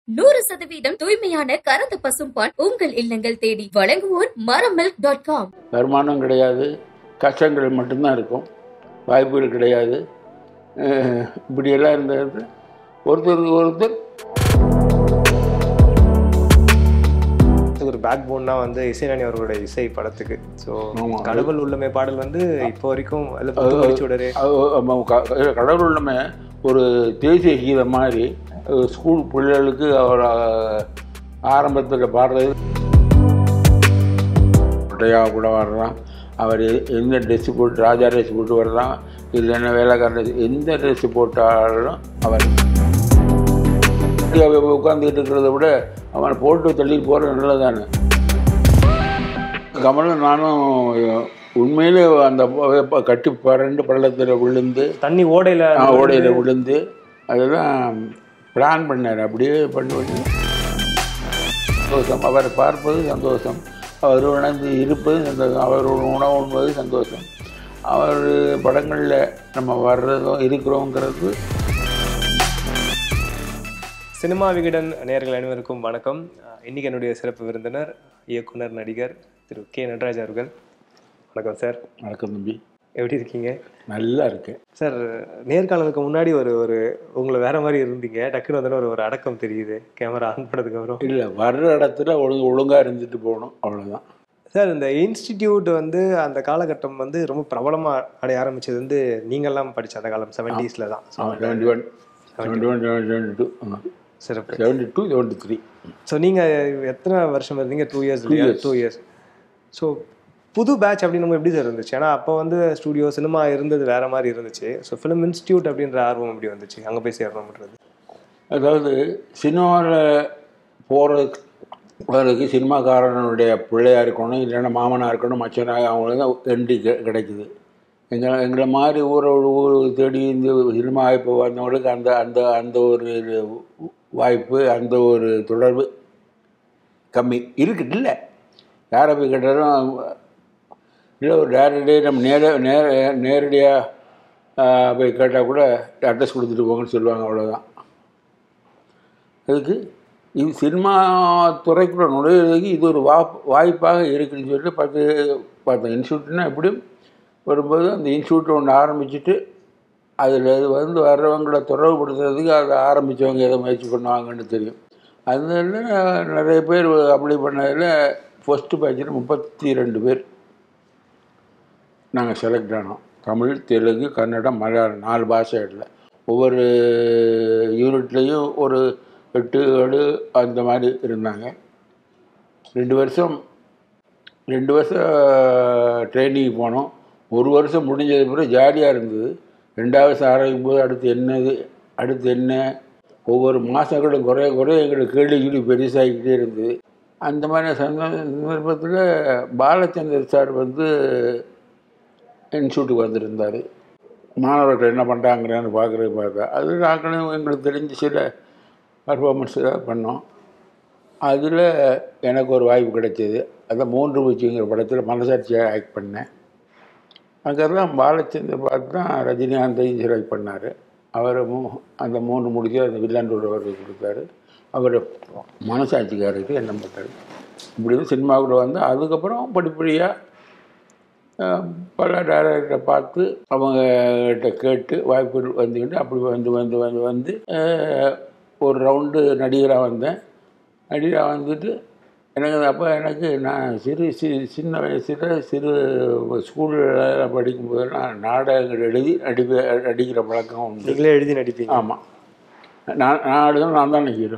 நூறு சதவீதம் தூய்மையான கறந்த பசும்பால் உங்கள் இல்லங்கள் தேடி வழங்குவோர் மரமில்க் டாட் காம் வருமானம் கிடையாது கஷ்டங்கள் மட்டும்தான் இருக்கும் வாய்ப்புகள் கிடையாது அஹ் இப்படியெல்லாம் இருந்தது ஒருத்தருக்கு ஒருத்தர் ஒரு பேக் போன்னா வந்து இசைஞானி அவர்களுடைய இசை படத்துக்கு ஸோ ஆமா. கடவுள் உள்ளமே பாடல் வந்து இப்போ வரைக்கும் அதில் புத்துணர்ச்சி சுடரு அது- ஆமா, க- கடவுள் உள்ளமே ஒரு தேசிய கீதம் மாதிரி அஹ் ஸ்கூல் பிள்ளைகளுக்கு அவர் ஆரம்பத்தில் பாடுறது பட்டையா கூட வர்றான் அவர் எ- எந்த ட்ரெஸ்ஸு போட்டு ராஜா ட்ரெஸ் போட்டு வர்றான் இல்லைன்னா வேலைக்காரன் dress, எந்த ட்ரெஸ்ஸு போட்டாலும் அவர் உட்காந்துக்கிட்டு இருக்கிறத விட அவனை போட்டு தள்ளிட்டு போகிறது நல்லதானே கமலும் நானும் உண்மையிலே அந்த ப- கட்டி பரண்டு பள்ளத்தில் விழுந்து தண்ணி ஓடையில நான் ஓடையில் விழுந்து அதெல்லாம் பிளான் பண்ணார் அப்படியே பண்ணுவேன் சந்தோஷம் அவரை பார்ப்பது சந்தோஷம் அவர் உணர்ந்து இருப்பது சந்தோஷம் அவர் உணவு உண்பது சந்தோஷம் அவர் படங்களில் நம்ம வர்றதும் இருக்கிறோங்கிறது சினிமா விகடன் நேயர்கள் அனைவருக்கும் வணக்கம் அஹ் இன்னைக்கு என்னுடைய சிறப்பு விருந்தினர் இயக்குனர் நடிகர் திரு கே நடராஜ் அவர்கள் வணக்கம் சார் வணக்கம் தம்பி எப்படி இருக்கீங்க நல்லா இருக்கேன் சார் நேர்காணலுக்கு முன்னாடி ஒரு ஒரு உங்களை வேற மாதிரி இருந்தீங்க டக்குன்னு வந்து ஒரு ஒரு அடக்கம் தெரியுது கேமரா ஆன் பண்ணதுக்கு அப்புறம் இல்லை வர்ற இடத்துல ஒழுங்கு ஒழுங்காக இருந்துட்டு போகணும் அவ்வளோதான் சார் இந்த இன்ஸ்டிடியூட் வந்து அந்த காலகட்டம் வந்து ரொம்ப பிரபலமா அடைய ஆரம்பிச்சது வந்து நீங்கெல்லாம் படிச்ச அந்த காலம் செவன்டீஸ்ல தான் seventy one seventy one seventy two சிறப்பு seventy two seventy three so நீங்க எத்தனை வருஷம் இருந்தீங்க டூ இயர்ஸ் இல்லையா years. டூ இயர்ஸ் ஸோ புது பேட்ச் அப்படின்னு நம்ம எப்படி சார் இருந்துச்சு ஏன்னா அப்போ வந்து ஸ்டூடியோ சினிமா இருந்தது வேற மாதிரி இருந்துச்சு ஸோ ஃபிலிம் இன்ஸ்டியூட் அப்படின்ற ஆர்வம் எப்படி வந்துச்சு அங்கே போய் சேரணும்ன்றது அதாவது சினிமாவில் போகிறதுக்கு வர்றதுக்கு சினிமாக்காரனுடைய பிள்ளையா இருக்கணும் இல்லைன்னா மாமனாக இருக்கணும் மச்சனாக அவங்களுக்கு தான் என்ட்ரி கி- கிடைக்குது எங்களை எங்களை மாதிரி ஊரை ஊர் தேடி இந்த சினிமா வாய்ப்பு வந்தவங்களுக்கு அந்த அந்த அந்த ஒரு வாய்ப்பு அந்த ஒரு தொடர்பு கம்மி இருக்குது இல்லை யாரை போய் கேட்டாலும் இல்லை ஒரு டேரக்டே நம்ம நேர நேர நேரடியாக போய் கேட்டால் கூட அட்ரஸ் கொடுத்துட்டு போங்கன்னு சொல்லுவாங்க அவ்வளோதான் அதுக்கு இது சினிமா துறைக்குள்ள நுழையிறதுக்கு இது ஒரு வா வாய்ப்பாக இருக்குன்னு சொல்லிட்டு பார்த்து பார்த்தேன் இன்ஸ்டியூட்னா எப்படியும் வரும்போது அந்த இன்ஸ்டியூட் ஒன்று ஆரம்பிச்சுட்டு அதில் இது வந்து வர்றவங்களை தொடர்புபடுத்துறதுக்கு அதை ஆரம்பித்தவங்க எதை முயற்சி பண்ணுவாங்கன்னு தெரியும் அதில் நிறைய பேர் அப்ளை பண்ணதில் ஃபஸ்ட்டு பேட்சில் முப்பத்தி ரெண்டு பேர் நாங்கள் செலக்ட் ஆனோம் தமிழ் தெலுங்கு கன்னடம் மலையாளம் நாலு பாஷைகளில் ஒவ்வொரு யூனிட்லேயும் ஒரு எட்டு ஏழு அந்த மாதிரி இருந்தாங்க ரெண்டு வருஷம் ரெண்டு வருஷம் ட்ரைனிங் போனோம் ஒரு வருஷம் முடிஞ்சது பிறகு ஜாலியாக இருந்தது ரெண்டாவது வருஷம் ஆரம்பிக்கும் போது அடுத்து என்னது அடுத்து என்ன ஒவ்வொரு மாதங்களும் குறைய குறைய எங்களுக்கு கேள்வி கேள்வி பெருசாகிக்கிட்டே இருந்தது அந்த மாதிரி சந்த- சந்தர்ப்பத்தில் பாலச்சந்தர் சார் வந்து இன்ஸ்டியூட்டுக்கு வந்திருந்தார் மாணவர்கள் என்ன பண்ணுறாங்கிறான்னு பார்க்குறது பார்த்தா அது நாங்களும் எங்களுக்கு தெரிஞ்ச சில பர்ஃபார்மன்ஸ் பண்ணோம் அதில் எனக்கு ஒரு வாய்ப்பு கிடைச்சது அதான் மூன்று பூச்சிங்கிற படத்தில் மனசாட்சியாக ஆக்ட் பண்ணேன் அங்கே தான் பாலச்சந்தர் பார்த்து தான் ரஜினிகாந்தையும் செலக்ட் பண்ணார் அவர் மூ அந்த மூன்று முடிச்சு அந்த வில்லாண்டூர் அவருக்கு கொடுத்தாரு அவர் மனசாட்சிக்காரருக்கு என்ன பண்ணார் இப்படி வந்து சினிமாவுக்குள்ள வந்து அதுக்கப்புறம் படிப்படியாக அஹ் பல டைரக்டரை பார்த்து அவங்ககிட்ட கேட்டு வாய்ப்புகள் வந்துக்கிட்டு அப்படி வந்து வந்து வந்து வந்து அஹ் ஒரு ரவுண்டு நடிகராக வந்தேன் நடிகராக வந்துட்டு எனக்கு அப்போ எனக்கு நான் சிறு சி சின்ன வயசில் சிறு ஸ்கூலில் படிக்கும்போதெல்லாம் நாடகங்கள் எழுதி நடிப்ப நடிக்கிற பழக்கம் உண்டு நீங்களே எழுதி நடிப்பீங்க ஆமாம் நான் நான் எழுதுனா நான் தான் ஹீரோ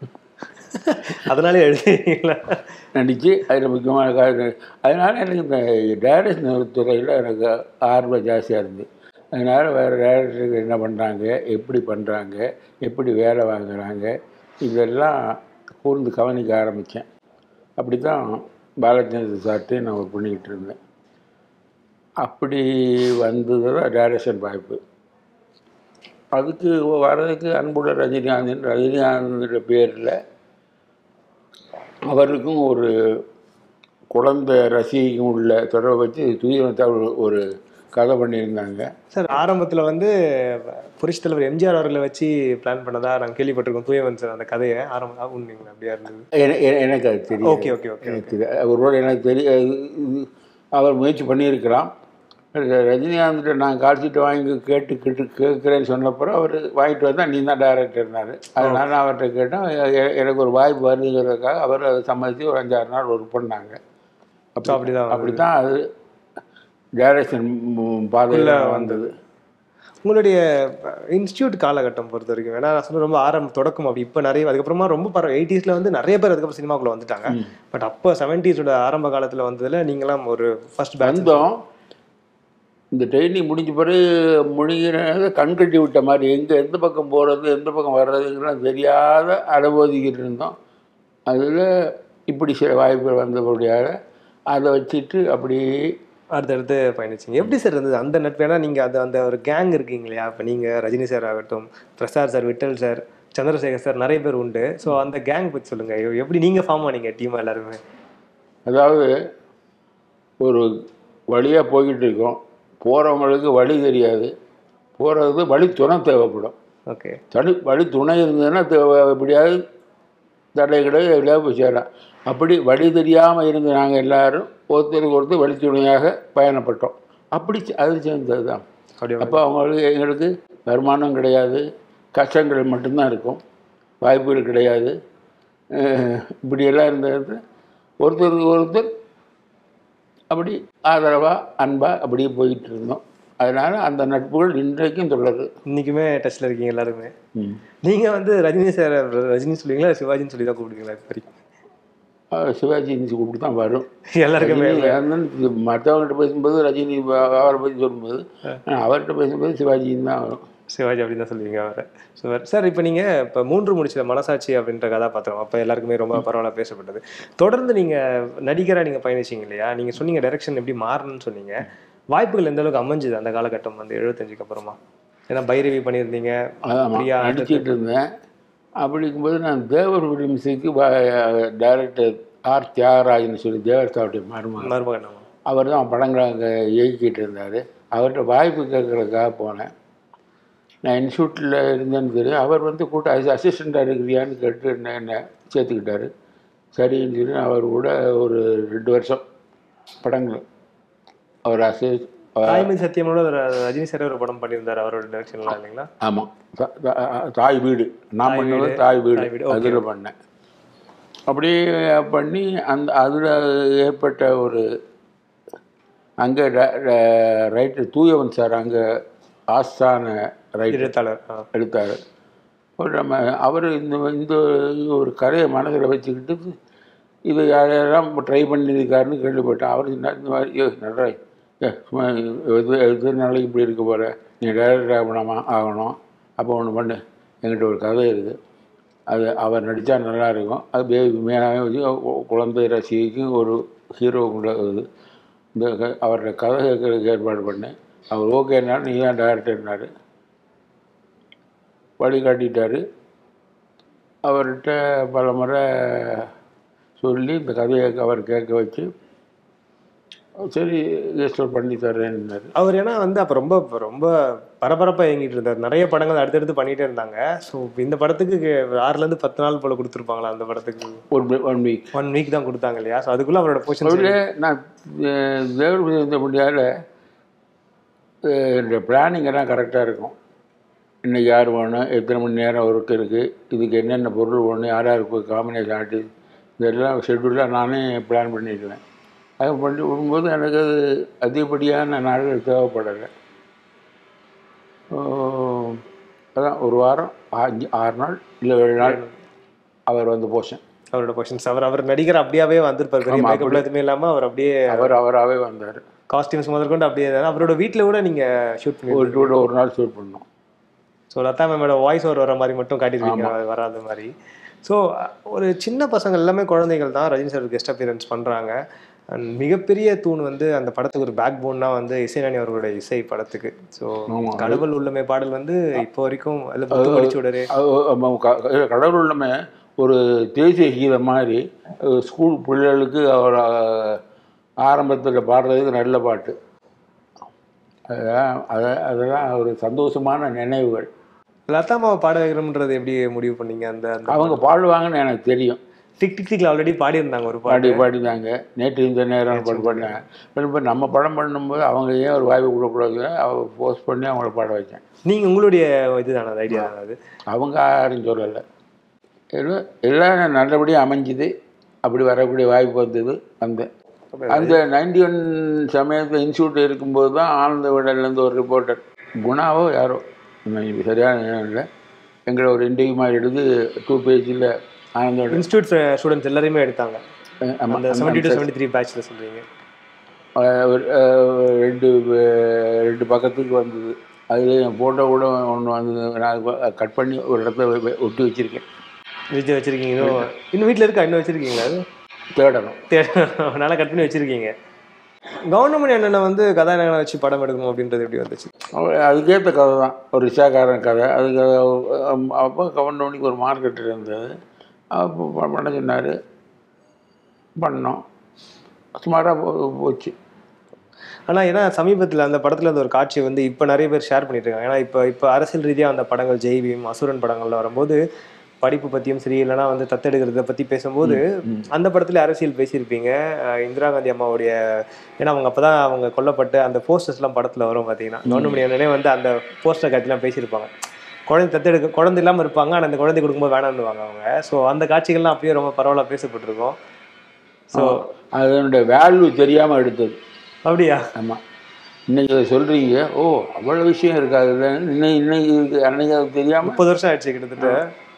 அதனாலே எழுதிங்களா நடித்து அதில் முக்கியமான காரணம் அதனால் எனக்கு இந்த டைரக்ஷன் துறையில் எனக்கு ஆர்வம் ஜாஸ்தியாக இருந்தது அதனால் வேறு டைரக்டருக்கு என்ன பண்ணுறாங்க எப்படி பண்ணுறாங்க எப்படி வேலை வாங்குறாங்க இதெல்லாம் கூர்ந்து கவனிக்க ஆரம்பித்தேன் அப்படி தான் பாலச்சந்திர சார்ட்டே நான் ஒர்க் பண்ணிக்கிட்டு இருந்தேன் அப்படி வந்தது தான் டைரக்ஷன் வாய்ப்பு அதுக்கு வர்றதுக்கு அன்புள்ள ரஜினிகாந்தன் ரஜினிகாந்தோட பேரில் அவருக்கும் ஒரு குழந்தை ரசிகைக்கும் உள்ள தொடர்பை வச்சு தூயத்தை ஒரு ஒரு கதை பண்ணியிருந்தாங்க சார் ஆரம்பத்துல வந்து புரட்சி தலைவர் எம்ஜிஆர் அவர்களை வச்சு பிளான் பண்ணதா நாங்கள் கேள்விப்பட்டிருக்கோம் தூயவன் சார் அந்த கதையை ஆரம்பம் உண்மைங்களா அப்படியா இருந்தது என- என- எனக்கு அது தெரியும் ஓகே ஓகே ஓகே எனக்கு தெரியும் ஒருவேளை எனக்கு தெரிய இது அவர் முயற்சி பண்ணியிருக்கலாம் ரஜினிகாந்த் நான் கால்ஷீட் வாங்கி கேட்டு கேட்டு கேட்குறேன்னு சொன்னப்பறம் அவர் வாங்கிட்டு வந்தால் நீ தான் டைரக்டர்னாரு அதனால நான் அவர்கிட்ட கேட்டேன் எ- எ- எனக்கு ஒரு வாய்ப்பு வருதுங்கிறதுக்காக அவர் அதை சம்மதித்து ஒரு அஞ்சாறு நாள் ஒர்க் பண்ணாங்க So, அப்படிதான் அப்படி தான் அது டைரக்ஷன் பாதையில் வந்தது உங்களுடைய இன்ஸ்டியூட் காலகட்டம் பொறுத்த வரைக்கும் ஏன்னா நான் சொன்ன ரொம்ப ஆரம்ப தொடக்கம் அப்படி இப்போ நிறைய அதுக்கப்புறமா ரொம்ப பரவ எயிட்டிஸில் வந்து நிறைய பேர் அதுக்கப்புறம் சினிமாக்குள்ள வந்துட்டாங்க பட் அப்போ செவன்டீஸோட ஆரம்ப காலத்தில் வந்ததுல நீங்களாம் ஒரு ஃபர்ஸ்ட் பேட்ச் வந்தோம் இந்த ட்ரைனிங் முடிஞ்ச பிறகு முடிகிறத கண் கட்டி விட்ட மாதிரி எங்கே எந்த பக்கம் போகிறது எந்த பக்கம் வர்றதுங்கலாம் தெரியாத அனுபவிக்கிட்டு இருந்தோம் அதில் இப்படி சில வாய்ப்புகள் வந்தபடியாக அதை வச்சுட்டு அப்படியே அடுத்தடுத்து பயணிச்சிங்க எப்படி சார் இருந்தது அந்த நட்பு ஏன்னா நீங்கள் அது அந்த ஒரு கேங் இருக்கீங்க இல்லையா இப்போ நீங்கள் ரஜினி சார் ஆகட்டும் Prasad sir Vittal sir Chandrasekhar sir நிறைய பேர் உண்டு ஸோ அந்த கேங் பற்றி சொல்லுங்கள் எப்படி நீங்கள் ஃபார்ம் பண்ணீங்க டீமாக எல்லாருமே அதாவது ஒரு வழியாக போய்கிட்டு இருக்கோம் போகிறவங்களுக்கு வழி தெரியாது போகிறது வழி துணை தேவைப்படும் ஓகே தனி வழி துணை இருந்ததுன்னா தே- எப்படியாவது தடை கிடையாது எப்படியாவது போய் சேரலாம் அப்படி வழி தெரியாமல் இருந்த நாங்கள் எல்லாரும் ஒருத்தருக்கு ஒருத்தர் வழி துணையாக பயணப்பட்டோம் அப்படி சே- அது சேர்ந்தது தான் அப்படியே அப்போ அவங்களுக்கு எங்களுக்கு வருமானம் கிடையாது கஷ்டங்கள் மட்டும்தான் இருக்கும் வாய்ப்புகள் கிடையாது அஹ் இப்படியெல்லாம் இருந்தது ஒருத்தருக்கு ஒருத்தர் அப்படி ஆதரவாக அன்பாக அப்படியே போயிட்டு இருந்தோம் அதனால் அந்த நட்புகள் இன்றைக்கும் தொடருது இன்னைக்குமே டச்சில் இருக்கீங்க எல்லாருமே ம். நீங்கள் வந்து ரஜினி சார் ரஜினி சொல்லுவீங்களா சிவாஜின்னு சொல்லி தான் கூப்பிடுவீங்களா இப்போ வரைக்கும் அஹ் சிவாஜி இன்சி கூப்பிட்டு தான் வரும் எல்லாருக்குமே ரஜினி மற்றவங்ககிட்ட பேசும்போது ரஜினி அவரை பற்றி சொல்லும்போது ஆனா அவர்கிட்ட பேசும்போது சிவாஜின்னு தான் வரும் சிவாஜி அப்படின்னு தான் சொல்லுவீங்க அவரை சார் சார் இப்போ நீங்கள் இப்போ மூன்று முடிச்ச மனசாட்சி அப்படின்ற கதாபாத்திரம் அப்போ எல்லாருக்குமே ரொம்ப பரவாயில்ல பேசப்பட்டது தொடர்ந்து நீங்கள் நடிகராக நீங்கள் பயணிச்சீங்க இல்லையா நீங்கள் சொன்னீங்க டைரக்ஷன் எப்படி மாறணும்னு சொன்னீங்க வாய்ப்புகள் எந்த அளவுக்கு அமைஞ்சுது அந்த காலகட்டம் வந்து எழுபத்தஞ்சுக்கு அப்புறமா ஏன்னா பைரவி பண்ணியிருந்தீங்க ஆமாம் பிரியா நடிச்சிட்டு இருந்தேன் அப்படிங்கும்போது நான் தேவர் ஃபிலிம்ஸுக்கு டைரக்டர் ஆர் தியாகராஜன் சொல்லி தேவர் சாவுடைய மருமகன் மருமகன் ஆமா. அவர் தான் படங்களை அங்கே இயக்கிட்டு இருந்தார் அவர்கிட்ட வாய்ப்பு கேட்குறதுக்காக போனேன் நான் இன்ஸ்டியூட்டில் இருந்தேன்னு தெரியும் அவர் வந்து கூட்ட அசி அசிஸ்டண்ட்டாக இருக்கிறியான்னு கேட்டு என்ன என்ன சேர்த்துக்கிட்டாரு சரின்னு சொல்லி அவர் கூட ஒரு ரெண்டு வருஷம் படங்கள் அவர் அசி தாய்மை சத்தியமோட ஒரு ரஜினி சார் ஒரு படம் பண்ணியிருந்தார் அவரோட டைரக்ஷன்லாம் இல்லைங்களா ஆமாம் தாய் வீடு நான் தாய் பண்ணது வீடு, தாய் வீடு தாய் வீடு, okay. அதில் பண்ணேன் அப்படியே பண்ணி அந்த அதில் ஏற்பட்ட ஒரு அங்கே ரைட்டர் தூயவன் சார் அங்கே ஆஸ்தான ரைட்டர் எழுத்தாளர் ஆ. எடுத்தார் ஒரு நம்ம அவர் இந்த இந்த ஒரு கதையை மனசில் வச்சுக்கிட்டு இது யாரெல்லாம் ட்ரை பண்ணியிருக்காருன்னு கேள்விப்பட்டேன் அவர் சொன்னார், இந்த மாதிரி ஏ நடராய் ஏ சும்மா எது எது நாளைக்கு இப்படி இருக்க போகிற நீ டைரக்டர் ஆகணுமா ஆகணும் அப்போ ஒன்று பண்ணு என்கிட்ட ஒரு கதை இருக்குது அது அவர் நடித்தா நல்லா இருக்கும் அது பேபி மேலாக வச்சு கு- குழந்தை ரசிகைக்கும் ஒரு ஹீரோ கூட இது இந்த க- அவரோட கதை கேட்கறதுக்கு ஏற்பாடு பண்ணேன் அவர் ஓகேனாலும் நீ தான் டேரக்டர்னாரு வழிகாட்டிட்டார் அவர்கிட்ட பல முறை சொல்லி இந்த கதையை அவர் கேட்க வச்சு சரி ரெஜிஸ்டர் பண்ணி தரேன்னாரு அவர் ஏன்னா வந்து அப்போ ரொம்ப ரொம்ப பரபரப்பாக இயங்கிட்டு இருந்தார் நிறைய படங்கள் அடுத்தடுத்து பண்ணிட்டே இருந்தாங்க ஸோ இந்த படத்துக்கு ஆறுலேருந்து பத்து நாள் போல கொடுத்துருப்பாங்களா அந்த படத்துக்கு one one week one week தான் கொடுத்தாங்க இல்லையா ஸோ அதுக்குள்ள அவரோட போர்ஷன் அவரு நான் அஹ், தேவர் இருந்த முடியாத இந்த பிளானிங் எல்லாம் கரெக்டாக இருக்கும் இன்னைக்கு யார் வேணும் எத்தனை மணி நேரம் ஒர்க் இருக்குது இதுக்கு என்னென்ன பொருள் வேணும் யார் யாருக்கு காம்பினேஷன் ஆட்டு இதெல்லாம் ஷெட்யூலாக நானே பிளான் பண்ணிடுவேன் அது பண்ணி விடும்போது எனக்கு அது அதிகப்படியான நாட்கள் தேவைப்படலை ஓ, அதான் ஒரு வாரம் அஞ்சு ஆறு நாள் இல்லை ஏழு நாள் அவர் வந்து போஷன் அவரோட போர்ஷன்ஸ் அவர் அவர் நடிகர் அப்படியாவே வந்திருப்பார் பெரிய ஆமா, மேக்கப்ல எதுவுமே இல்லாம அவர் அப்படியே அவர் அவராகவே வந்தார் காஸ்டியூம்ஸ் முதற்கொண்டு அப்படியே இருந்தாரு. அவரோட வீட்ல கூட நீங்க ஷூட் பண்ணி ஒரு கூட ஒரு நாள் ஷூட் பண்ணோம் ஸோ லதா மேமோட வாய்ஸ் ஓவர் வர மாதிரி மட்டும் காட்டியிருக்கீங்க அது வராத மாதிரி ஸோ ஒரு சின்ன பசங்க எல்லாமே குழந்தைகள் தான் ரஜினி சார் கெஸ்ட் அப்பியரன்ஸ் பண்ணுறாங்க அண்ட் மிகப்பெரிய தூண் வந்து அந்த படத்துக்கு ஒரு பேக் போன்னா வந்து இசைஞானி அவர்களோட இசை படத்துக்கு ஸோ ஆமா. கடவுள் உள்ளமே பாடல் வந்து இப்போ வரைக்கும் அதில் புத்து படிச்சு விடரு அது, ஆமா, க- க- கடவுள் உள்ளமே ஒரு தேசிய கீதம் மாதிரி அஹ், ஸ்கூல் பிள்ளைகளுக்கு அவர் ஆரம்பத்தில் பாடுறதுக்கு நல்ல பாட்டு அதெல்லாம் அது அதெல்லாம் ஒரு சந்தோஷமான நினைவுகள் லதா அம்மாவை பாட வைக்கணும்ன்றது எப்படி முடிவு பண்ணீங்க அந்த அந்த அவங்க பாடுவாங்கன்னு எனக்கு தெரியும் டிக் டிக் டிக்ல ஆல்ரெடி பாடியிருந்தாங்க ஒரு பாடி பாட்டு பாடினாங்க நேற்று இந்த நேரம் பாட்டு பாடினாங்க இப்போ நம்ம படம் பண்ணும்போது அவங்க ஏன் ஒரு வாய்ப்பு கொடுக்கக்கூடாது அவ போஸ்ட் பண்ணி அவங்கள பாட வச்சேன் நீங்க உங்களுடைய இதுதானே அது ஐடியா தானே அது அவங்க யாரும் சொல்லலை எல்லாம் எல்லாம் நல்லபடியாக அமைஞ்சுது அப்படி வரக்கூடிய வாய்ப்பு வந்தது வந்தேன் அந்த நைன்டி ஒன் சமயத்தில் இன்ஸ்டியூட் இருக்கும்போது தான் ஆனந்த விடலேருந்து ஒரு ரிப்போர்ட்டர் குணாவோ யாரோ எனக்கு சரியான நேரம் இல்லை எங்களை ஒரு இன்டர்வியூ மாதிரி எடுத்து டூ பேஜில் ஆனந்த விடன் இன்ஸ்டியூட் ஸ்டூடெண்ட்ஸ் எல்லாருமே எடுத்தாங்க ஆமாம் அந்த செவன்டி டு செவன்டி த்ரீ பேட்ச்ல சொல்றீங்க ஒரு அஹ், ரெண்டு அஹ், ரெண்டு பக்கத்துக்கு வந்தது அதில் என் ஃபோட்டோ கூட ஒன்று வந்தது நான் கட் பண்ணி ஒரு இடத்துல வெ- வெ- ஒட்டி வச்சுருக்கேன் விஜய் வச்சிருக்கீங்க இன்னும் இன்னும் வீட்ல இருக்கா இன்னும் வச்சிருக்கீங்களா அது தேடணும் தே- நல்லா கட் பண்ணி வச்சிருக்கீங்க கவர்மெண்ட் என்னென்ன வந்து கதாநாயகனை வச்சு படம் எடுக்கணும் அப்படின்றது எப்படி வந்துச்சு அவ- அதுக்கேற்ற கதை தான் ஒரு ரிஷாக்காரன் கதை அதுக்கு அஹ், அப்போ கவர்மெண்ட்டுக்கு ஒரு மார்க்கெட் இருந்தது அப்போ ப- பண்ண சொன்னார் பண்ணோம் சுமாராக போச்சு ஆனா ஏன்னா சமீபத்துல அந்த படத்துல அந்த ஒரு காட்சி வந்து இப்ப நிறைய பேர் ஷேர் பண்ணிட்டு இருக்காங்க ஏன்னா இப்ப இப்ப அரசியல் ரீதியா அந்த படங்கள் ஜெய்பீம் அசுரன் படங்கள்ல வரும்போது படிப்பு பத்தியும் சரி இல்லைன்னா வந்து தத்தெடுக்கிறத பத்தி பேசும்போது அந்த படத்துல அரசியல் பேசியிருப்பீங்க அஹ் இந்திரா காந்தி அம்மாவுடைய ஏன்னா அவங்க அப்பதான் அவங்க கொல்லப்பட்டு அந்த போஸ்டர்ஸ் எல்லாம் படத்துல வரும் பாத்தீங்கன்னா கவர்மெண்ட் என்னன்னே வந்து அந்த போஸ்டர் காட்சிலாம் பேசியிருப்பாங்க குழந்தை தத்தெடுக்க குழந்தை இல்லாம இருப்பாங்க ஆனா அந்த குழந்தை கொடுக்கும்போது வேணாம்னுவாங்க அவங்க ஸோ அந்த காட்சிகள்லாம் அப்பயே ரொம்ப பரவாயில்ல பேசப்பட்டிருக்கும் ஸோ அதனுடைய வேல்யூ தெரியாமல் எடுத்தது அப்படியா ஆமாம் இன்னைக்கு அதை சொல்கிறீங்க ஓ அவ்வளோ விஷயம் இருக்காது இன்னைக்கு இன்னைக்கு இருக்கு அன்னைக்கு அது தெரியாமல் முப்பது வருஷம் ஆயிடுச்சு கிட்டத்தட்ட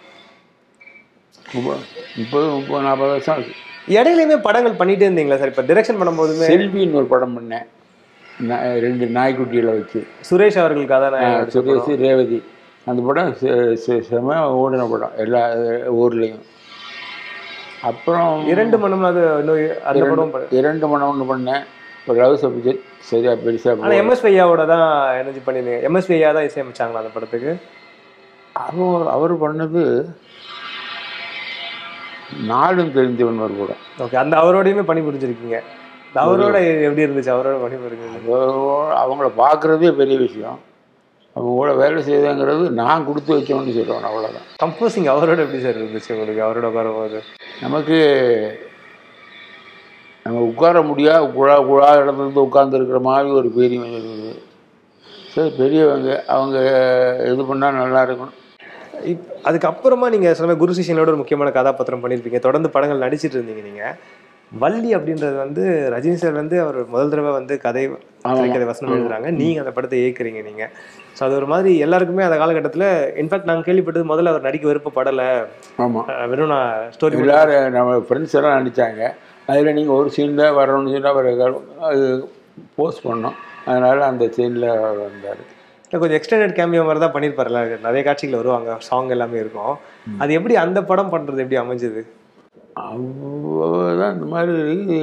முப்பது முப்பது நாற்பது வருஷம் ஆகுது இடையிலயுமே படங்கள் பண்ணிட்டே இருந்தீங்களா சார் இப்ப டிரெக்ஷன் பண்ணும்போதுமே செல்வின்னு ஒரு படம் பண்ணேன் நா- ரெண்டு நாய்க்குட்டிகளை வச்சு சுரேஷ் அவர்களுக்கு கதாநாயகன் சுரேஷ் ரேவதி அந்த படம் செ- செ- செம ஓடின படம் எல்லா ஊர்லேயும் அப்புறம் இரண்டு மணம் அது இன்னும் அந்த படம் ப- இரண்டு மணம் ஒன்று பண்ணேன் ஒரு லவ் சப்ஜெக்ட் சரியா பெருசாக ஆனா எம்எஸ் ஐயாவோட தான் எனர்ஜி பண்ணிருந்தீங்க எம்எஸ் ஐயா தான் இசையமைச்சாங்களா அந்த படத்துக்கு அவர் அவர் பண்ணது நாடும் தெரிஞ்சவன் ஒரு படம் ஓகே அந்த அவரோடையுமே பணி புரிஞ்சிருக்கீங்க இந்த அவரோட எப்படி இருந்துச்சு அவரோட பணி புரிஞ்சது அவ- அவங்கள பார்க்குறதே பெரிய விஷயம் அவங்க கூட வேலை செய்யுதுங்கிறது நான் கொடுத்து வச்சோன்னு சொல்லுவேன் அவ்வளோதான் கம்போசிங் அவரோட எப்படி சார் இருந்துச்சு உங்களுக்கு அவரோட உட்காரும்போது நமக்கு நம்ம உட்கார முடியாது குழா குழா இடத்துல உட்காந்துருக்கிற மாதிரி ஒரு பெரிய இருக்குது சரி பெரியவங்க அவங்க இது பண்ணால் நல்லா இருக்கும் இப் அதுக்கப்புறமா நீங்க சொன்ன மாதிரி குரு சிஷியனோட ஒரு முக்கியமான கதாபாத்திரம் பண்ணியிருப்பீங்க தொடர்ந்து படங்கள் நடிச்சிட்டு இருந்தீங்க நீங்க வள்ளி அப்படின்றது வந்து ரஜினி சார் வந்து அவர் முதல் தடவை வந்து கதை திரைக்கதை வசனம் எழுதுறாங்க நீங்க அந்த படத்தை இயக்குறீங்க நீங்க ஸோ அது ஒரு மாதிரி எல்லாருக்குமே அந்த காலகட்டத்தில் இன்ஃபேக்ட் நாங்கள் கேள்விப்பட்டது முதல்ல அவர் நடிக்க விருப்பப்படலை ஆமாம் அஹ் வெறும் நான் ஸ்டோரி எல்லாரும் நம்ம ஃப்ரெண்ட்ஸ் எல்லாம் நடித்தாங்க அதில் நீங்கள் ஒரு சீன் தான் வரணும்னு சொன்னால் அவர் அது போஸ்ட் பண்ணோம் அதனால் அந்த சீனில் வந்தார் கொஞ்சம் எக்ஸ்டெண்டட் கேமியோ மாதிரி தான் பண்ணியிருப்பாருல நிறைய காட்சிகள் வருவாங்க சாங் எல்லாமே இருக்கும் அது எப்படி அந்த படம் பண்றது எப்படி அமைஞ்சது தான் இந்த மாதிரி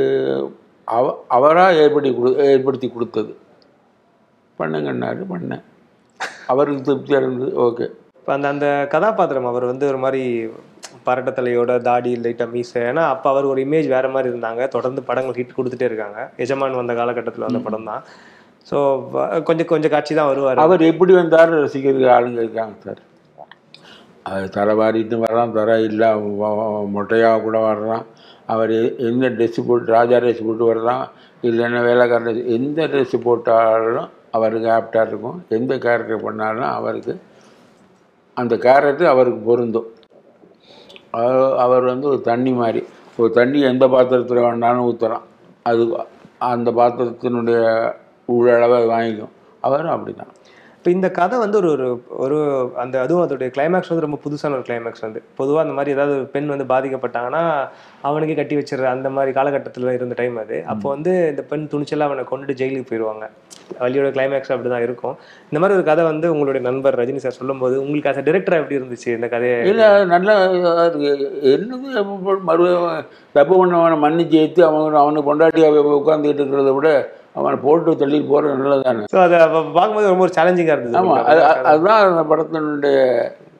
அவ அவராக ஏற்படுத்தி கொடு ஏற்படுத்தி கொடுத்தது பண்ணுங்கன்னாரு பண்ணேன் அவருக்கு திருப்தியாக இருந்தது ஓகே இப்போ அந்த அந்த கதாபாத்திரம் அவர் வந்து ஒரு மாதிரி பரட்டத்தலையோட தாடி லைட்டாக மீசை ஏன்னா அப்போ அவர் ஒரு இமேஜ் வேற மாதிரி இருந்தாங்க தொடர்ந்து படங்கள் ஹிட் கொடுத்துட்டே இருக்காங்க எஜமான் வந்த காலகட்டத்தில் வந்த படம் தான் ஸோ கொஞ்சம் கொஞ்சம் காட்சி தான் வருவார் அவர் எப்படி வந்தார் ரசிக்கிறதுக்கு ஆளுங்க இருக்காங்க சார் அது தலை வாரிட்டு வர்றான் தர இல்லை மொட்டையாக கூட வர்றான் அவர் எ- எந்த ட்ரெஸ்ஸு போட்டு ராஜா ட்ரெஸ் போட்டு வர்றான் இல்லைன்னா வேலைக்கார ட்ரெஸ் எந்த ட்ரெஸ்ஸு போட்டாலும் அவருக்கு ஆப்டாக இருக்கும் எந்த கேரக்டர் பண்ணாலும் அவருக்கு அந்த கேரக்டர் அவருக்கு பொருந்தும் அவர் அவர் வந்து ஒரு தண்ணி மாதிரி ஒரு தண்ணி எந்த பாத்திரத்தில் வேணாலும் ஊற்றலாம் அது அந்த பாத்திரத்தினுடைய உள்ளளவை அது வாங்கிக்கும் அவரும் அப்படி தான் இப்போ இந்த கதை வந்து ஒரு ஒரு ஒரு அந்த அதுவும் அதோடைய கிளைமேக்ஸ் வந்து ரொம்ப புதுசான ஒரு கிளைமேக்ஸ் வந்து பொதுவாக அந்த மாதிரி ஏதாவது ஒரு பெண் வந்து பாதிக்கப்பட்டாங்கன்னா அவனுக்கே கட்டி வச்சிடுற அந்த மாதிரி காலகட்டத்தில் இருந்த டைம் அது அப்போ வந்து இந்த பெண் துணிச்சலாக அவனை கொண்டுட்டு ஜெயிலுக்கு போயிடுவாங்க வள்ளியோட கிளைமேக்ஸ் அப்படி தான் இருக்கும் இந்த மாதிரி ஒரு கதை வந்து உங்களுடைய நண்பர் ரஜினி சார் சொல்லும்போது உங்களுக்கு as a director எப்படி இருந்துச்சு இந்த கதையை இல்லை நல்லா இருக்கு. என்னது அப்ப மறு தப்பு பண்ணவனை மன்னிச்சு ஏற்று அவன் அவனுக்கு கொண்டாட்டி உட்காந்துக்கிட்டு இருக்கிறத விட அவனை போட்டு தள்ளிட்டு போகிறது நல்லது தானே ஸோ அதை அப்ப பார்க்கும்போது ரொம்ப ஒரு சேலஞ்சிங்காக இருந்தது ஆமாம் உங்களுக்கு அது அந்த கதை. அதுதான் அந்த படத்தினுடைய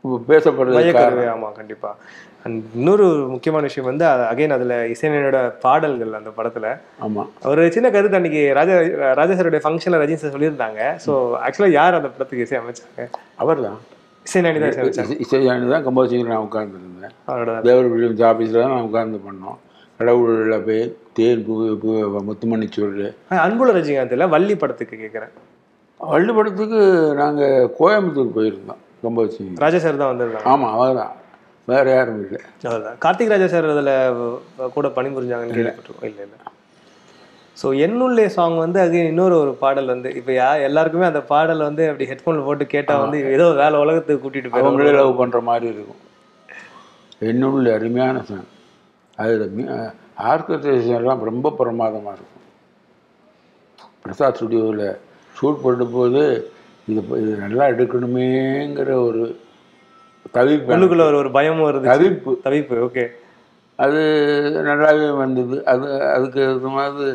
பேசப்படுறது மையக்கருவே காரணம். ஆமா கண்டிப்பா அண்ட் இன்னொரு முக்கியமான விஷயம் வந்து அகைன் அதுல இசைஞானியோட பாடல்கள் அந்த படத்துல ஆமா ஒரு சின்ன கருத்து அன்னைக்கு ராஜா ராஜா சாருடைய ஃபங்க்ஷன்ல ரஜினி சார் சொல்லியிருந்தாங்க ஸோ ஆக்சுவலா யார் அந்த படத்துக்கு இசை அமைச்சாங்க அவர் தான் இசைஞானி தான் இசை அமைச்சாங்க இசையானி தான் கம்போசிங்கில் நான் உட்கார்ந்துருந்தேன் அவரோட தேவர் வில்லியம்ஸ் ஆஃபீஸில் தான் நான் உட்கார்ந்து பண்ணோம் கடவுளில் போய் தேன் பூ பூ முத்துமணி சொல்லு ஆ, அன்புள்ள ரஜினிகாந்த்ல வள்ளி படத்துக்கு கேட்குறேன் வள்ளிப்படத்துக்கு நாங்கள் கோயம்புத்தூர் போயிருந்தோம் கம்போசிங் ராஜா சார் தான் வந்திருந்தாங்க ஆமாம் அவர் தான் வேறு யாரும் இல்லை அவ்வளவுதான் கார்த்திக் ராஜா சார் அதில் கூட பணிபுரிஞ்சாங்கன்னு கேள்விப்பட்டிருக்கோம் இல்லை இல்லை ஸோ என்னுள்ளே சாங் வந்து அது இன்னொரு ஒரு பாடல் வந்து இப்போ யா எல்லாருக்குமே அந்த பாடல் வந்து அப்படி ஹெட்ஃபோனில் போட்டு கேட்டால் வந்து ஏதோ வேலை உலகத்துக்கு கூட்டிட்டு அவங்களே போயிடும் லவ் பண்ணுற மாதிரி இருக்கும் என்னுள்ள அருமையான சாங் அதில் ஆர்கஸ்ட்ரேஷன்லாம் ரொம்ப பிரமாதமாக இருக்கும் பிரசாத் ஸ்டுடியோவில் ஷூட் பண்ணும்போது இது இது நல்லா எடுக்கணுமேங்கிற ஒரு தவிப்பு உள்ளுக்குள்ள ஒரு ஒரு பயமும் வருது தவிப்பு தவிப்பு ஓகே அது நல்லாவே வந்தது அது அதுக்கு இது மாதிரி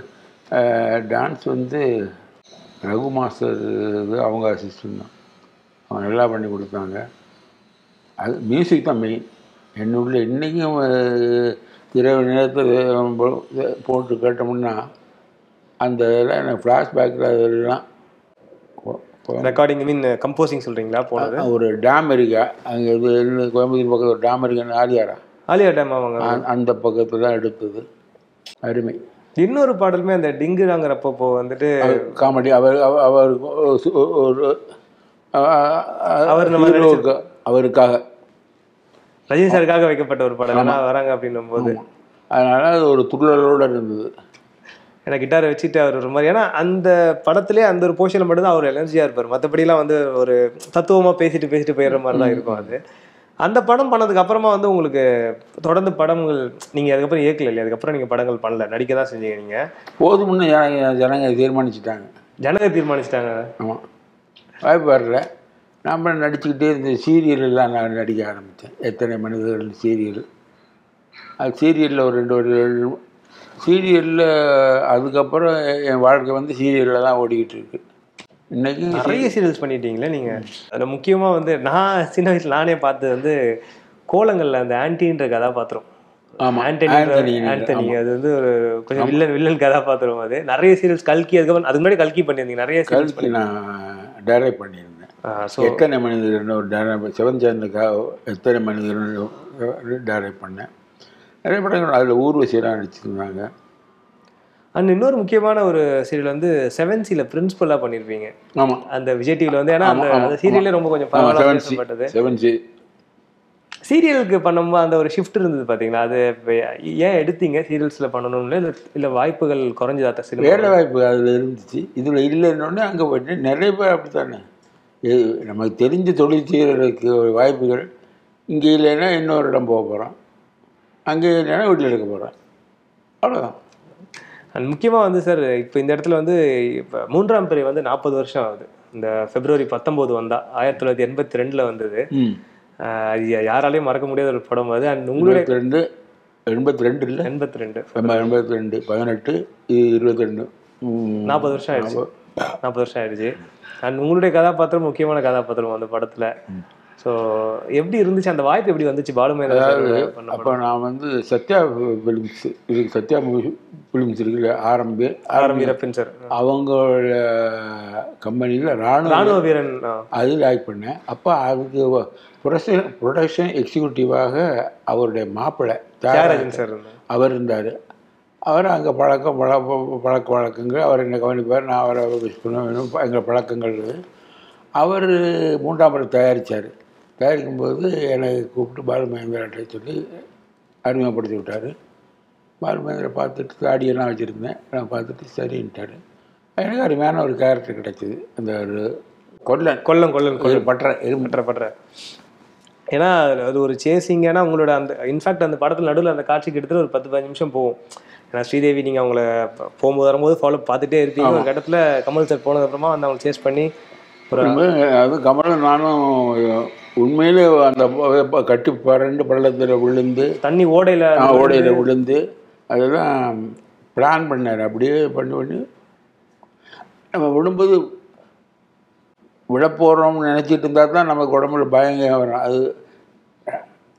டான்ஸ் வந்து ரகு மாஸ்டர் இது அவங்க அசிஸ்டன்ட் தான் அவங்க நல்லா பண்ணி கொடுத்தாங்க அது மியூசிக் தான் மெயின் என்னுள்ள இன்றைக்கும் இரவு நேரத்தில் போட்டு கேட்டோம்னா அந்த இதெல்லாம் எனக்கு ஃப்ளாஷ்பேக்கில் அதெல்லாம் கொ- கொ- ரெக்கார்டிங் மீன் கம்போசிங் சொல்றீங்களா போனது ஒரு டேம் இருக்கா அங்கே இது என்ன கோயம்புத்தூர் பக்கத்தில் ஒரு டேம் இருக்கான்னு ஆலியாரா ஆலியா டேம் அவங்க அ- அந்த பக்கத்தில் தான் எடுத்தது அருமை இன்னொரு பாடலுமே அந்த டிங்குடாங்கிறப்போ வந்துட்டு காமெடி அவர் அவ- அவருக்கு ஒரு சு- ஒரு அ- அ- அவர் நம்ம ஹீரோவுக்கு அவருக்காக ரஜினி சாருக்காக வைக்கப்பட்ட ஒரு பாடல் ஏன்னா வராங்க அப்படின்னும் போது அதனால அது ஒரு துள்ளலோடு இருந்தது ஏன்னா கிட்டாரை வச்சுட்டு அவர் ஒரு மாதிரி ஏன்னா அந்த படத்திலே அந்த ஒரு போர்ஷனில் மட்டும்தான் அவர் எனர்ஜியாக இருப்பார் மற்றபடிலாம் வந்து ஒரு தத்துவமாக பேசிட்டு பேசிட்டு போயிடுற மாதிரி தான் இருக்கும் அது அந்த படம் பண்ணதுக்கு அப்புறமா வந்து உங்களுக்கு தொடர்ந்து படங்கள் நீங்கள் அதுக்கப்புறம் இயக்கல இல்லையா அதுக்கப்புறம் நீங்கள் படங்கள் பண்ணல நடிக்க தான் செஞ்சீங்க நீங்கள் போதும்னு ஜனங்க ஜனங்க தீர்மானிச்சிட்டாங்க ஜனக தீர்மானிச்சிட்டாங்க ஆமாம் வாய்ப்பு வரல நான் நடிச்சுக்கிட்டே இருந்த சீரியல் எல்லாம் நான் நடிக்க ஆரம்பித்தேன் எத்தனை மனிதர்கள் சீரியல் அது சீரியலில் ஒரு ரெண்டு ஒரு சீரியலில் அதுக்கப்புறம் என் வாழ்க்கை வந்து சீரியலில் தான் ஓடிக்கிட்டு இருக்கு இன்னைக்கு நிறைய சீரியல்ஸ் பண்ணிட்டீங்களே நீங்கள் அதில் முக்கியமாக வந்து நான் சின்ன வயசுல நானே பார்த்தது வந்து கோலங்கள்ல அந்த ஆன்டின்ற கதாபாத்திரம் ஆமா, ஆண்டனி ஆண்டனி, ஆண்டனி ஆமா. அது வந்து ஒரு கொஞ்சம் வில்லன் வில்லன் கதாபாத்திரம் அது நிறைய சீரியல்ஸ் கல்கி அதுக்கப்புறம் அதுக்கு முன்னாடி கல்கி பண்ணியிருந்தீங்க நிறைய சீரியல்ஸ் கல்கி நான் டைரக்ட் பண்ணியிருந்தேன் ஸோ எத்தனை மனிதர்கள் ஒரு டைரக்ட் சிவன் சேந்தனுக்காக எத்தனை மனிதர்கள் டைரக்ட் பண்ணேன் நிறைய படங்கள் அதில் ஊர்வசியெல்லாம் நடிச்சிருந்தாங்க அண்ட் இன்னொரு முக்கியமான ஒரு சீரியல் வந்து செவன் சில பிரின்சிபலாக பண்ணியிருப்பீங்க ஆமாம் அந்த விஜய் டிவியில் வந்து ஏன்னா அந்த ஆமா, ஆமா, அந்த சீரியலே ரொம்ப கொஞ்சம் ஆமாம் பரவாயில்ல செவன் சி பேசப்பட்டது செவன் சி சீரியலுக்கு பண்ணும்போது அந்த ஒரு ஷிஃப்ட் இருந்தது பார்த்தீங்களா அது இப்ப ஏன் எடுத்தீங்க சீரியல்ஸில் பண்ணணும்னு இல்லை இல்லை வாய்ப்புகள் குறைஞ்சதா சினிமா வேலை வாய்ப்பு அதில் இருந்துச்சு இதில் இல்லைன்னொடனே அங்கே போயிட்டு நிறைய பேர் அப்படித்தானே எ- நமக்கு தெரிஞ்ச தொழில் செய்கிறதுக்கு வாய்ப்புகள் இங்கே இல்லைன்னா இன்னொரு இடம் போக போகிறோம் அங்கே இல்லைன்னா வீட்டில் இருக்க போகிறோம் அவ்வளோதான் அண்ட் முக்கியமாக வந்து சார் இப்போ இந்த இடத்துல வந்து இப்போ மூன்றாம் பிறை வந்து நாற்பது வருஷம் ஆகுது இந்த பிப்ரவரி பத்தொம்போது வந்தா ஆயிரத்தி தொள்ளாயிரத்தி எண்பத்தி ரெண்டில் வந்தது ம் ஆஹ் அது யாராலையும் மறக்க முடியாத ஒரு படம் அது அண்ட் உங்களுடைய எண்பத்தி ரெண்டு எண்பத்தி ரெண்டு இல்லை எண்பத்தி ரெண்டு நம்ம எண்பத்தி ரெண்டு பதினெட்டு இது இருபத்தி ரெண்டு நாற்பது வருஷம் ஆயிடுச்சு நாற்பது வருஷம் ஆயிடுச்சு அண்ட் உங்களுடைய கதாபாத்திரம் முக்கியமான கதாபாத்திரம் அந்த படத்துல ஸோ எப்படி இருந்துச்சு அந்த வாய்ப்பு எப்படி வந்துச்சு பாலுமேந்திர சார் பண்ண அப்போ நான் வந்து சத்யா ஃபிலிம்ஸ் இதுக்கு சத்யா ஃபிலிம்ஸ் இருக்குல்ல ஆரம்பி ஆரம் வீரப்பன் சார் அவங்களோட கம்பெனியில் ராணுவ ராணுவ வீரன் ஆ. அதில் ஆக்ட் பண்ணேன் அப்போ அதுக்கு ப்ரொடக்ஷன் ப்ரொடக்ஷன் எக்ஸிக்யூட்டிவாக அவருடைய மாப்பிள்ளை தியாகராஜன் சார் இருந்தார் அவர் இருந்தார் அவர் அங்கே பழக்கம் பழ பழக்க வழக்கங்கள் அவர் என்னை கவனிப்பார் நான் அவரை விஷ் பண்ணுவேன் எங்கள் பழக்கங்கள் இது. அவர் மூன்றாம் படம் தயாரித்தார் தயாரிக்கும்போது என்னை கூப்பிட்டு பாலுமகேந்திராட்ட சொல்லி அறிமுகப்படுத்தி விட்டார் பாலுமகேந்திரா பார்த்துட்டு தாடியெல்லாம் வச்சுருந்தேன் நான் பார்த்துட்டு சரின்ட்டார் எனக்கு அருமையான ஒரு கேரக்டர் கிடைச்சிது அந்த ஒரு கொல்லன் கொல்லம் கொல்லம் கொல்லம் ஒரு பற்ற எறும்பு பற்ற பற்ற ஏன்னா அதுல அது ஒரு சேசிங் ஏன்னா உங்களோட அந்த இன்ஃபேக்ட் அந்த படத்துல நடுவில் அந்த காட்சி கிட்டத்தட்ட ஒரு பத்து பதினஞ்சு நிமிஷம் போகும் ஏன்னா ஸ்ரீதேவி நீங்க அவங்கள ப- போகும்போது வரும்போது ஃபாலோ பார்த்துட்டே இருப்பீங்க ஒரு கட்டத்துல கமல் சார் போனதுக்கப்புறமா வந்து அவங்க சேஸ் பண்ணி ஒரு அது கமலம் நானும் உண்மையிலே அந்த ப- ப- கட்டி பரண்டு பள்ளத்தில் விழுந்து தண்ணி ஓடையில ஓடையில் விழுந்து அதெல்லாம் பிளான் பண்ணார் அப்படியே பண்ணி பண்ணி நம்ம விழும்போது விழப்போகிறோம்னு நினச்சிட்டு இருந்தால் தான் நமக்கு உடம்புல பயங்க வரும் அது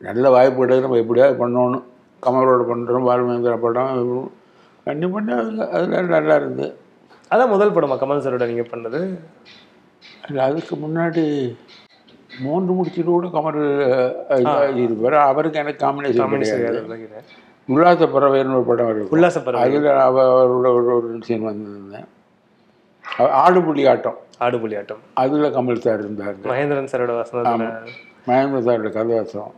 நல்ல வாய்ப்பு கிடையாது நம்ம எப்படியாவது பண்ணணும் கமலோட பண்ணுறோம் பாலுமேந்திரா படம் பண்ணி பண்ணி அது அதில் நல்லா இருந்து அதான் முதல் படமா கமல் சாரோட நீங்க பண்ணது இல்லை அதுக்கு முன்னாடி மூன்று முடிச்சுட்டு கூட கமல் இருப்பார் அவருக்கு எனக்கு காம்பினேஷன் காமெடி கிடையாது உல்லாச பறவைன்னு ஒரு படம் இருக்கு உல்லாச பறவை அதில் அவரோட ஒரு ஒரு சீன் வந்திருந்தேன் அவ- ஆடுபுலி ஆட்டம் ஆடுபுலி ஆட்டம் அதில் கமல் சார் இருந்தார் மகேந்திரன் சாரோட வசனத்துல மகேந்திர சாரோட கதவாசம்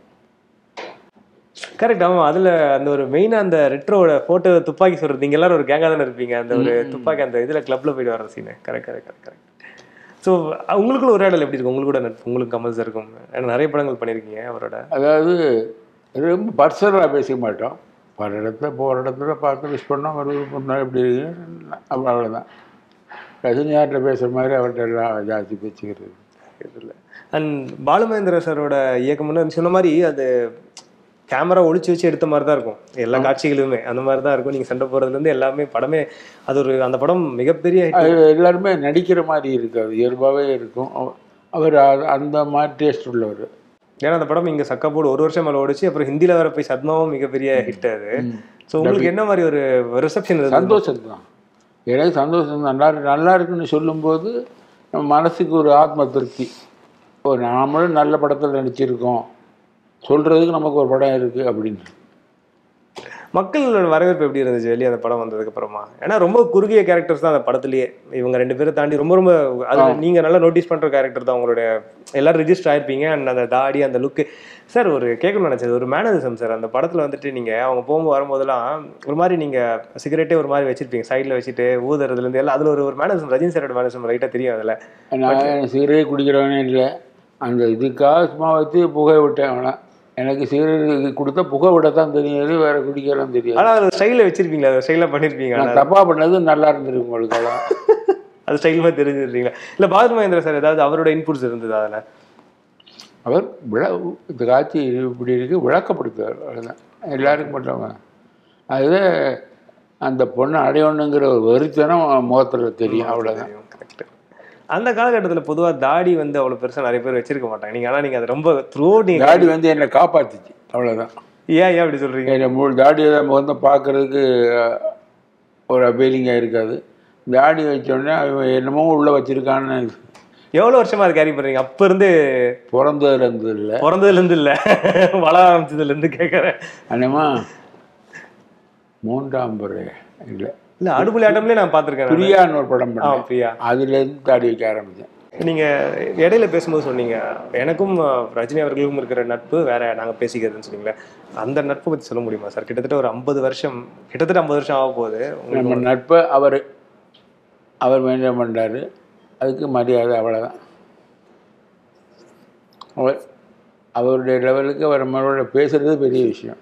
கரெக்ட் ஆமா அதுல அந்த ஒரு மெயினா அந்த ரெட்ரோட போட்டோ துப்பாக்கி சொல்றது நீங்க எல்லாரும் ஒரு கேங்கா தானே இருப்பீங்க அந்த ஒரு துப்பாக்கி அந்த இதுல கிளப்ல போயிட்டு வர scene correct correct correct correct so உங்களுக்குள்ள ஒரு இடம் எப்படி இருக்கும் உங்களுக்கு கூட நட்பு உங்களுக்கு கமல் சார் இருக்கும் ஏன்னா நிறைய படங்கள் பண்ணியிருக்கீங்க அவரோட அதாவது ரொம்ப பர்சனலாக பேசிக்க மாட்டோம் பல இடத்துல போகிற இடத்துல பார்த்து விஷ் பண்ணோம் ஒரு பொண்ணு எப்படி இருக்கு அப்ப அவ்வளோதான் ரஜினியார்கிட்ட பேசுகிற மாதிரி அவர்கிட்ட எல்லாம் ஜாஸ்தி பேச்சுக்கிறது இதில் அண்ட் பாலுமகேந்திர சாரோட இயக்கம்னு நீ சொன்ன மாதிரி அது கேமரா ஒளிச்சு வச்சு எடுத்த மாதிரி தான் இருக்கும் எல்லா காட்சிகளுமே அந்த மாதிரி தான் இருக்கும் நீங்கள் சண்டை போடுறதுலேருந்து எல்லாமே படமே அது ஒரு அந்த படம் மிகப்பெரிய hit. அது எல்லாருமே நடிக்கிற மாதிரி இருக்காது இயல்பாகவே இருக்கும் அவ- அவர் அ- அந்த மாதிரி டேஸ்ட் உள்ளவர் ஏன்னா அந்த படம் இங்கே சக்கப்போடு ஒரு வருஷம் மேலே ஓடிச்சு அப்புறம் ஹிந்தியில் வர போய் சத்மாவும் மிகப்பெரிய ஹிட் அது ஸோ உங்களுக்கு என்ன மாதிரி ஒரு ரிசப்ஷன் இருந்தது சந்தோஷம் தான் எனக்கு சந்தோஷம் நல்லா இருக்கு நல்லா இருக்குன்னு சொல்லும்போது நம்ம மனசுக்கு ஒரு ஆத்ம திருப்தி ஓ நாமளும் நல்ல படத்தில் நடிச்சிருக்கோம் சொல்கிறதுக்கு நமக்கு ஒரு படம் இருக்குது அப்படின்னு மக்களோட வரவேற்பு எப்படி இருந்துச்சு வெளியே அந்த படம் வந்ததுக்கு அப்புறமா ஏன்னா ரொம்ப குறுகிய கேரக்டர்ஸ் தான் அந்த படத்துலயே இவங்க ரெண்டு பேரும் தாண்டி ரொம்ப ரொம்ப அது நீங்க நல்லா நோட்டீஸ் பண்ற கேரக்டர் தான் உங்களுடைய எல்லாரும் ரிஜிஸ்டர் ஆயிருப்பீங்க அண்ட் அந்த தாடி அந்த லுக்கு சார் ஒரு கேட்கணும்னு நினைச்சது ஒரு மேனரிசம் சார் அந்த படத்துல வந்துட்டு நீங்க அவங்க போகும்போது வரும்போதெல்லாம் ஒரு மாதிரி நீங்க சிகரெட்டே ஒரு மாதிரி வச்சிருப்பீங்க சைட்ல வச்சுட்டு ஊதுறதுல இருந்து எல்லாம் அதுல ஒரு ஒரு மேனரிசம் ரஜினி சாரோட மேனரிசம் ரைட்டா தெரியும் அதுல நான் சிகரெட் குடிக்கிறவனே இல்லை அந்த இதுக்காக சும்மா வச்சு புகை விட்டேன் அவனை எனக்கு சிகரெட் கொடுத்தா புகை விடத்தான் தெரியாது வேற குடிக்கலாம் தெரியாது ஆனா அது ஸ்டைல வச்சிருப்பீங்களா அதை ஸ்டைலா பண்ணிருப்பீங்க ஆனா நான் தப்பாக பண்ணது நல்லா இருந்திருக்கு உங்களுக்கு அதான் அது ஸ்டைல் மாதிரி தெரிஞ்சிருக்கீங்களா இல்ல பாலு மகேந்திர சார் ஏதாவது அவரோட இன்புட்ஸ் இருந்தது அதுல அவர் விள இந்த காட்சி இப்படி இருக்கு விளக்கப்படுத்துவார் அவ்வளோதான் எல்லாருக்கும் பண்ணுறவங்க அது அந்த பொண்ணை அடையணுங்கிற ஒரு வெறித்தனம் முகத்தில் தெரியும் அவ்வளோதான் கரெக்ட் அந்த காலகட்டத்துல பொதுவா தாடி வந்து அவ்வளவு பெருசா நிறைய பேர் வச்சிருக்க மாட்டாங்க நீங்க ஆனா நீங்க அது ரொம்ப த்ரூ நீங்க தாடி வந்து என்னை காப்பாத்துச்சு அவ்வளோதான் ஏன் ஏன் அப்படி சொல்றீங்க என்னை மூணு தாடியை தான் வந்து பார்க்கறதுக்கு ஒரு அப்பீலிங்காக இருக்காது தாடி வச்சோடனே அவன் என்னமோ உள்ளே வச்சிருக்கான்னு எவ்வளவு வருஷமா அது கேரி பண்றீங்க அப்ப இருந்து பிறந்ததுல இருந்து இல்லை பிறந்ததுல இருந்து இல்ல வளர ஆரம்பிச்சதுல இருந்து கேக்குறேன் அண்ணமா மூன்றாம் முறை இல்லை இல்ல அடுப்புலி ஆட்டம்லயே நான் பாத்திருக்கேன் நானு. பிரியான்னு ஒரு படம் ஆ பண்ணேன் பிரியா அதுலேருந்து தாடி வைக்க ஆரம்பித்தேன் நீங்க இடையில பேசும்போது சொன்னீங்க எனக்கும் அஹ், ரஜினி அவர்களுக்கும் இருக்கிற நட்பு வேற நாங்க பேசிக்கிறதுன்னு சொன்னீங்களே அந்த நட்பை பத்தி சொல்ல முடியுமா சார் கிட்டத்தட்ட ஒரு ஐம்பது வருஷம் கிட்டத்தட்ட ஐம்பது வருஷம் ஆக போகுது உங்களுக்கு நம்ம நட்பை அவர் அவர் மெயின்டைன் பண்ணுறாரு அதுக்கு மரியாதை அவ்வளோதான் அவர் அவருடைய லெவலுக்கு அவர் நம்மளோட பேசுகிறது பெரிய விஷயம்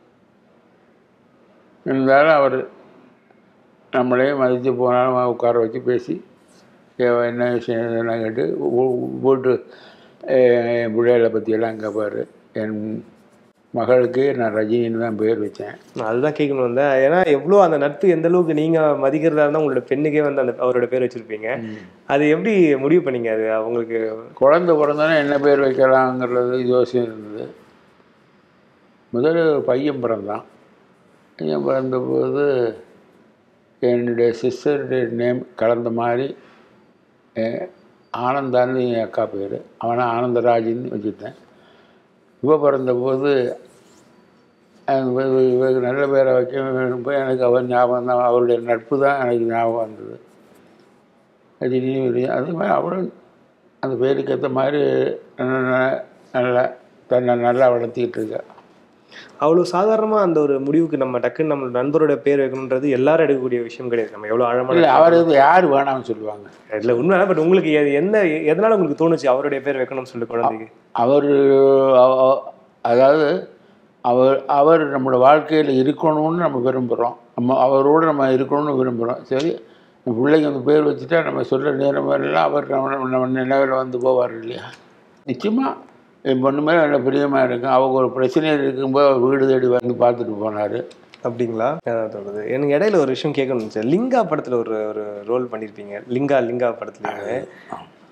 இருந்தாலும் அவர் நம்மளே மதித்து போனாலும் உட்கார வச்சு பேசி ஏ- என்ன விஷயம் இதெல்லாம் கேட்டு ஊ- வீட்டு அஹ், என் பிள்ளைகளை பற்றியெல்லாம் கேட்பார் என் மகளுக்கு நான் ரஜினின்னு தான் பேர் வச்சேன் நான் அதுதான் கேட்கணும் வந்தேன் ஏன்னா எவ்வளோ அந்த நட்பு எந்த அளவுக்கு நீங்க மதிக்கிறதா இருந்தா உங்களோட பெண்ணுக்கே வந்து அந்த அவரோட பேர் வச்சிருப்பீங்க அது எப்படி முடிவு பண்ணீங்க அது அவங்களுக்கு குழந்தை பிறந்தோன்னே என்ன பேர் வைக்கலாங்கிறது யோசனை இருந்தது முதல்ல ஒரு பையன் பிறந்தான் பையன் பிறந்தபோது என்னுடைய சிஸ்டருடைய நேம் கலந்த மாதிரி அஹ், ஆனந்தான்னு என் அக்கா பேர் அவனை ஆனந்தராஜின்னு வச்சுட்டேன் இவ பிறந்தபோது அந்த இவ- இவருக்கு நல்ல பேரை வைக்க வேணும் போய் எனக்கு அவர் ஞாபகம் தான் அவருடைய நட்பு தான் எனக்கு ஞாபகம் வந்தது ரஜினி விஜய் அதே மாதிரி அவளும் அந்த பேருக்கு ஏற்ற மாதிரி நல்ல- நல்ல- நல்லா தன்னை நல்லா வளர்த்திக்கிட்டு இருக்கா அவ்வளோ சாதாரணமா அந்த ஒரு முடிவுக்கு நம்ம டக்குன்னு நம்ம நண்பரோட பேர் வைக்கணுன்றது எல்லாரும் எடுக்கக்கூடிய விஷயம் கிடையாது நம்ம எவ்வளோ ஆழமான இல்லை அவர் இது யார் வேணாம்னு சொல்லுவாங்க இல்ல உண்மை பட் உங்களுக்கு எது- என்ன எதனால உங்களுக்கு தோணுச்சு அவருடைய பேர் வைக்கணும்னு சொல்லி குழந்தைக்கு அவர் அதாவது அவர் அவர் நம்மளோட வாழ்க்கையில் இருக்கணும்னு நம்ம விரும்புகிறோம் நம்ம அவரோடு நம்ம இருக்கணும்னு விரும்புகிறோம் சரி நம்ம பிள்ளைக்கு அந்த பேர் வச்சுட்டா நம்ம சொல்ல நேரம் எல்லாம் அவர் நம்ம நம்ம நினைவில் வந்து போவார் இல்லையா நிச்சயமாக என் பொண்ணு மேலே நல்ல பிரியமாக இருக்கும் அவங்க ஒரு பிரச்சனையில் இருக்கும்போது அவர் வீடு தேடி வந்து பார்த்துட்டு போனார் அப்படிங்களா அதான் தோணுது எனக்கு இடையில ஒரு விஷயம் கேட்கணும் சார் லிங்கா படத்துல ஒரு ஒரு ரோல் பண்ணியிருப்பீங்க லிங்கா லிங்கா படத்துலயுமே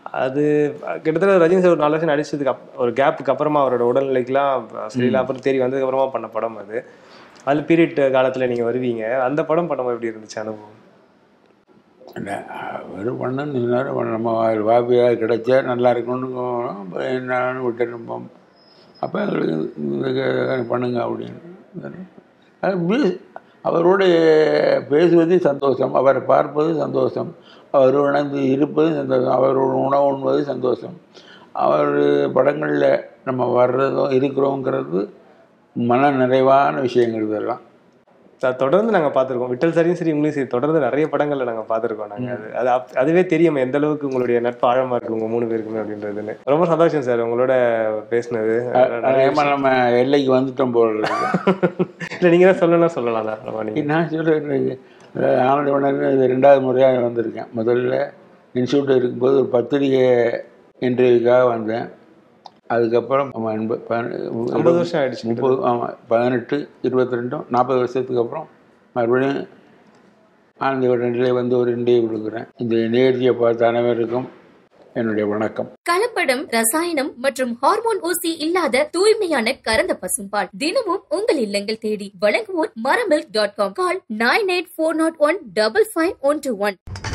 அது கிட்டத்தட்ட ரஜினி சார் ஒரு நாலு வருஷம் நடிச்சதுக்கு அப் ஒரு கேப்புக்கு அப்புறமா அவரோட உடல்நிலைக்கெல்லாம் சரியில்லை அப்புறம் தேடி வந்ததுக்கு அப்புறமா பண்ண படம் அது அது பீரியட் காலத்துல நீங்க வருவீங்க அந்த படம் பண்ணும்போது எப்படி இருந்துச்சு அனுபவம் இல்லை அவர் பண்ணணும் எல்லாரும் நம்ம வாபியாக கிடைச்சா நல்லா இருக்கணும்னு என்னன்னு விட்டுருப்போம் அப்போ எங்களுக்கு இது பண்ணுங்க அப்படின்னு அது மீ- அவரோடு பேசுவது சந்தோஷம் அவரை பார்ப்பது சந்தோஷம் அவர் உணர்ந்து இருப்பது சந்தோஷம் அவரோட உணவு உண்பது சந்தோஷம் அவர் படங்களில் நம்ம வர்றதும் இருக்கிறோங்கிறது மன நிறைவான விஷயங்கள் இதெல்லாம் அஹ் தொடர்ந்து நாங்க பார்த்திருக்கோம் விட்டல் சரியும் சரி உங்களையும் சரி தொடர்ந்து நிறைய படங்கள்ல நாங்க பார்த்திருக்கோம் நாங்க அது அது அப்- அதுவே தெரியும் எந்த அளவுக்கு உங்களுடைய நட்பு ஆழமா இருக்கு உங்க மூணு பேருக்குமே அப்படின்றதுன்னு ரொம்ப சந்தோஷம் சார் உங்களோட பேசினது அதேமாதிரி நம்ம எல்லைக்கு வந்துட்டோம் போல இருக்கு. இல்ல நீங்க தான் சொல்லணும் சொல்லலாம் தான் நம்ம நீங்க நான் சொல்கிறேன் ஆனந்த உணர்வு இது ரெண்டாவது முறையாக வந்திருக்கேன் முதல்ல இன்ஸ்டியூட் இருக்கும்போது ஒரு பத்திரிகை இன்டர்வியூக்காக வந்தேன் அதுக்கப்புறம் ஆமா, எண்ப- ப- ஐம்பது வருஷம் ஆயிடுச்சு முப்பது ஆமாம் பதினெட்டு இருபத்தி ரெண்டும் நாற்பது வருஷத்துக்கு அப்புறம் மறுபடியும் ஆனந்த உடனே வந்து ஒரு இன்டர்வியூ கொடுக்குறேன் இந்த நிகழ்ச்சியை பார்த்த அனைவருக்கும் என்னுடைய வணக்கம் கலப்படம் ரசாயனம் மற்றும் ஹார்மோன் ஊசி இல்லாத தூய்மையான கறந்த பசும்பால் தினமும் உங்கள் இல்லங்கள் தேடி வழங்குவோர் மரமில்க் dot com call nine eight four nought one double five one two one